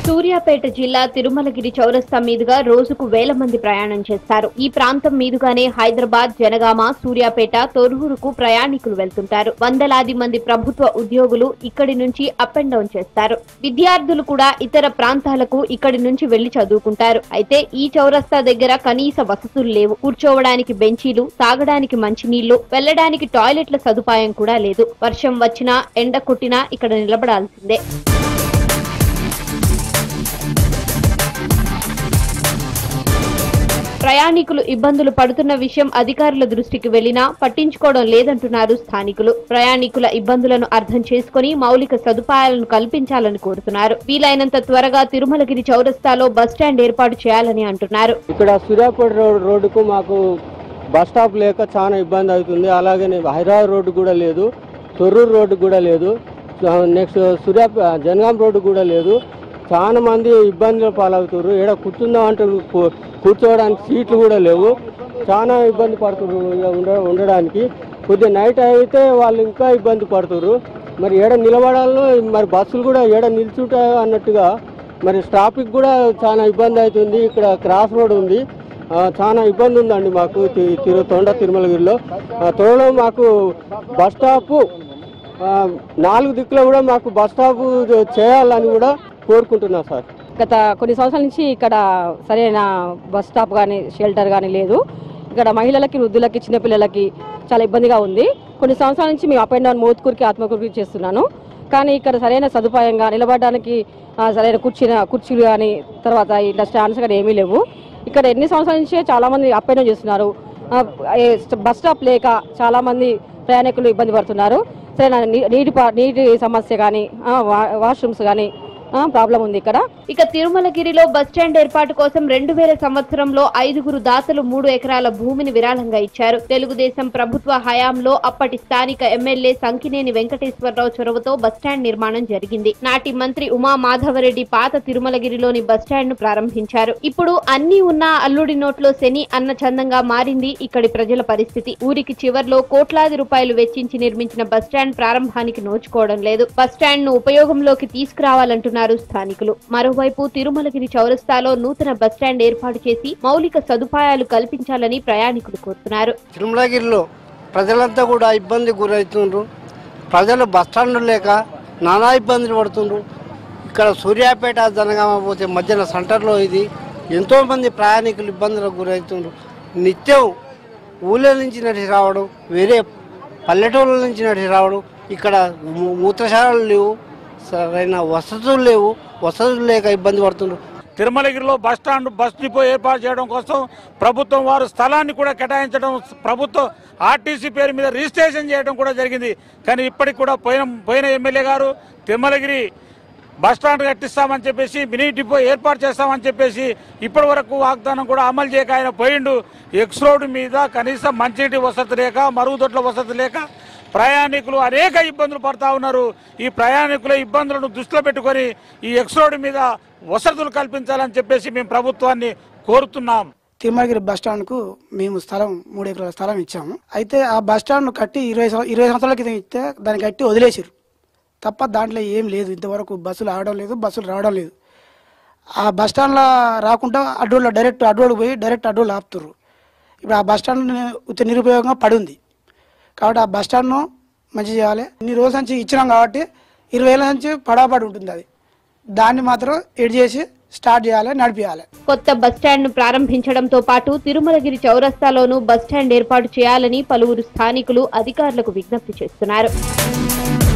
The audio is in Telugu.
సూర్యాపేట జిల్లా తిరుమలగిరి చౌరస్తా మీదుగా రోజుకు వేల మంది ప్రయాణం చేస్తారు ఈ ప్రాంతం మీదుగానే హైదరాబాద్ జనగామ సూర్యాపేట తొర్రూరుకు ప్రయాణికులు వెళ్తుంటారు వందలాది మంది ప్రభుత్వ ఉద్యోగులు ఇక్కడి నుంచి అప్ అండ్ డౌన్ చేస్తారు విద్యార్థులు కూడా ఇతర ప్రాంతాలకు ఇక్కడి నుంచి వెళ్లి చదువుకుంటారు అయితే ఈ చౌరస్తా దగ్గర కనీస వసతులు లేవు కూర్చోవడానికి బెంచీలు తాగడానికి మంచినీళ్లు వెళ్లడానికి టాయిలెట్ల సదుపాయం కూడా లేదు వర్షం వచ్చినా ఎండ కొట్టినా ఇక్కడ నిలబడాల్సిందే ప్రయాణికులు ఇబ్బందులు పడుతున్న విషయం అధికారుల దృష్టికి వెళ్లినా పట్టించుకోవడం లేదంటున్నారు స్థానికులు ప్రయాణికుల ఇబ్బందులను అర్థం చేసుకుని మౌలిక సదుపాయాలను కల్పించాలని కోరుతున్నారు వీలైనంత త్వరగా తిరుమలగిరి చౌరస్తాలో బస్టాండ్ ఏర్పాటు చేయాలని అంటున్నారు ఇక్కడ సూర్యాపేట రోడ్ రోడ్డుకు మాకు బస్ స్టాప్ లేక చాలా ఇబ్బంది అవుతుంది అలాగే హైదరాబాద్ రోడ్డు కూడా లేదు తొర్రూరు రోడ్డు కూడా లేదు నెక్స్ట్ సూర్యా జనగాం రోడ్డు కూడా లేదు చాలా మంది ఇబ్బందులు పాలవుతారు ఇక్కడ కూర్చుందాం అంటే కూ- కూర్చోవడానికి సీట్లు కూడా లేవు చాలా ఇబ్బంది పడుతున్నారు ఇక ఉండ ఉండడానికి కొద్దిగా నైట్ అయితే వాళ్ళు ఇంకా ఇబ్బంది పడుతున్నారు మరి ఏడ నిలబడాలో మరి బస్సులు కూడా ఏడ నిల్చుంటాయో అన్నట్టుగా మరి ట్రాఫిక్ కూడా చాలా ఇబ్బంది అవుతుంది ఇక్కడ క్రాస్ రోడ్ ఉంది ఆ, చాలా ఇబ్బంది ఉందండి మాకు తి- తిరు తొండ తిరుమలగిరిలో ఆ, త్వరలో మాకు బస్ స్టాపు ఆ, నాలుగు దిక్కులో కూడా మాకు బస్ స్టాప్ చేయాలని కూడా కోరుకుంటున్నా సార్ గత కొన్ని సంవత్సరాల నుంచి ఇక్కడ సరైన బస్ స్టాప్ కానీ షెల్టర్ కానీ లేదు ఇక్కడ మహిళలకి వృద్ధులకి చిన్నపిల్లలకి చాలా ఇబ్బందిగా ఉంది కొన్ని సంవత్సరాల నుంచి మేము అప్ అండ్ డౌన్ మోత్కూరికి ఆత్మకూరికి చేస్తున్నాను కానీ ఇక్కడ సరైన సదుపాయంగా నిలబడడానికి ఆ, సరైన కుర్చీ కుర్చీలు కానీ తర్వాత ఇట్లా స్టాండ్స్ కానీ ఏమీ లేవు ఇక్కడ ఎన్ని సంవత్సరాల నుంచే చాలా మంది అప్ అండ్ డౌన్ చేస్తున్నారు ఆ, ఏ బస్ స్టాప్ లేక చాలా మంది ప్రయాణికులు ఇబ్బంది పడుతున్నారు సరైన నీ- నీటి పా- నీటి సమస్య కానీ వాష్రూమ్స్ కానీ ప్రాబ్లం ఉంది ఇక్కడ ఇక తిరుమలగిరిలో బస్టాండ్ ఏర్పాటు కోసం రెండు వేల సంవత్సరంలో ఐదుగురు దాతలు మూడు ఎకరాల భూమిని విరాళంగా ఇచ్చారు తెలుగుదేశం ప్రభుత్వ హయాంలో అప్పటి స్థానిక ఎమ్మెల్యే సంకినేని వెంకటేశ్వరరావు చొరవతో బస్టాండ్ నిర్మాణం జరిగింది నాటి మంత్రి ఉమా మాధవరెడ్డి పాత తిరుమలగిరిలోని బస్టాండ్ ను ప్రారంభించారు ఇప్పుడు అన్ని ఉన్న అల్లుడి నోట్లో శని అన్న చందంగా మారింది ఇక్కడి ప్రజల పరిస్థితి ఊరికి చివర్లో కోట్లాది రూపాయలు వెచ్చించి నిర్మించిన బస్టాండ్ ప్రారంభానికి నోచుకోవడం లేదు బస్టాండ్ ను ఉపయోగంలోకి తీసుకురావాలంటున్నారు స్థానికులు మరోవైపు తిరుమలగిరి చౌరస్తాలో నూతన బస్టాండ్ ఏర్పాటు చేసి మౌలిక సదుపాయాలు కల్పించాలని ప్రయాణికులు కోరుతున్నారు తిరుమలగిరిలో ప్రజలంతా కూడా ఇబ్బంది గురవుతుండ్రు ప్రజలు బస్టాండ్లు లేక నానా ఇబ్బందులు పడుతుండ్రు ఇక్కడ సూర్యాపేట జనగామ పోతే మధ్యన సెంటర్లో ఇది ఎంతోమంది ప్రయాణికులు ఇబ్బందులకు గురవుతుండ్రు నిత్యం ఊళ్ళ నుంచి నడిచి రావడం వేరే పల్లెటూళ్ళ నుంచి నడిచి రావడం ఇక్కడ మూ- మూత్రశాలలు లేవు సరైన వసతులు లేవు వసతులు లేక ఇబ్బంది పడుతుండ్రు తిరుమలగిరిలో బస్ స్టాండ్ బస్ డిపో ఏర్పాటు చేయడం కోసం ప్రభుత్వం వారు స్థలాన్ని కూడా కేటాయించడం ప్రభుత్వం ఆర్టీసీ పేరు మీద రిజిస్ట్రేషన్ చేయడం కూడా జరిగింది కానీ ఇప్పటికి కూడా పోయిన పోయిన ఎమ్మెల్యే గారు తిరుమలగిరి బస్ స్టాండ్ కట్టిస్తామని చెప్పేసి మినీ డిపో ఏర్పాటు చేస్తామని చెప్పేసి ఇప్పటి వరకు వాగ్దానం కూడా అమలు చేయక ఆయన పోయిండు ఎక్స్ రోడ్ మీద కనీసం మంచినీటి వసతి లేక మరుగుదొడ్ల వసతి లేక ప్రయాణికులు అనేక ఇబ్బందులు పడతా ఉన్నారు ఈ ప్రయాణికుల ఇబ్బందులను దృష్టిలో పెట్టుకొని ఈ ఎక్స్ రోడ్ మీద వసతులు కల్పించాలని చెప్పేసి మేము ప్రభుత్వాన్ని కోరుతున్నాం తిరుమలగిరి బస్ స్టాండ్ కు మేము స్థలం మూడు ఎకరాల స్థలం ఇచ్చాము అయితే ఆ బస్ స్టాండ్ కట్టి ఇరవై సంవ- ఇరవై సంవత్సరాల క్రితం ఇస్తే దాన్ని కట్టి వదిలేసారు తప్ప దాంట్లో ఏం లేదు ఇంతవరకు బస్సులు ఆడడం లేదు బస్సులు రావడం లేదు ఆ బస్ స్టాండ్లో రాకుండా అడ్డోళ్ళు డైరెక్ట్ అడ్డోళ్ళు పోయి డైరెక్ట్ అడ్డోళ్ళు ఆపుతారు ఇప్పుడు ఆ బస్ స్టాండ్ ఉత్త నిరుపయోగంగా పడి ఉంది కాబట్టి ఆ బస్ స్టాండ్ను మంచి చేయాలి ఇన్ని రోజుల నుంచి ఇచ్చినాం కాబట్టి ఇరవై ఏళ్ళ నుంచి పడాపడి ఉంటుంది అది దాన్ని మాత్రం ఎడ్ చేసి స్టార్ట్ చేయాలి నడిపించాలి కొత్త బస్టాండ్ ను ప్రారంభించడంతో పాటు తిరుమలగిరి చౌరస్తాలోనూ బస్టాండ్ ఏర్పాటు చేయాలని పలువురు స్థానికులు అధికారులకు విజ్ఞప్తి చేస్తున్నారు